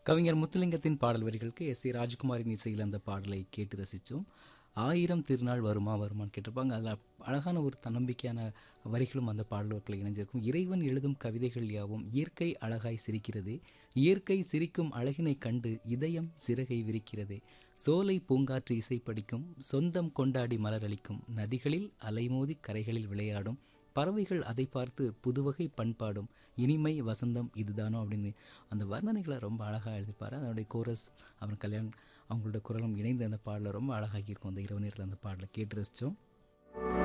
கவிஞர் முத்துலிங்கத்தின் பாடல் வரிகளுக்கு எஸ் சி ராஜ்குமாரின் இசையில் அந்த பாடலை கேட்டு ரசித்தோம் ஆயிரம் திருநாள் வருமா வருமான்னு கேட்டிருப்பாங்க அதில் அழகான ஒரு தன்னம்பிக்கையான வரிகளும் அந்த பாடல்களில் இணைஞ்சிருக்கும் இறைவன் எழுதும் கவிதைகள் யாவும் இயற்கை அழகாய் சிரிக்கிறது இயற்கை சிரிக்கும் அழகினை கண்டு இதயம் சிறகை விரிக்கிறது சோலை பூங்காற்று இசை படிக்கும் சொந்தம் கொண்டாடி மலரளிக்கும் நதிகளில் அலைமோதி கரைகளில் விளையாடும் பறவைகள் அதை பார்த்து புதுவகை பண்பாடும் இனிமை வசந்தம் இதுதானோ அப்படின்னு அந்த வர்ணனைகளை ரொம்ப அழகாக எழுதிப்பார் அதனுடைய கோரஸ் அப்புறம் கல்யாண் அவங்களோட குரலும் இணைந்து அந்த பாடலை ரொம்ப அழகாகி இருக்கும் அந்த இரவு நேரத்தில் அந்த பாடலை கேட்டு ரசித்தோம்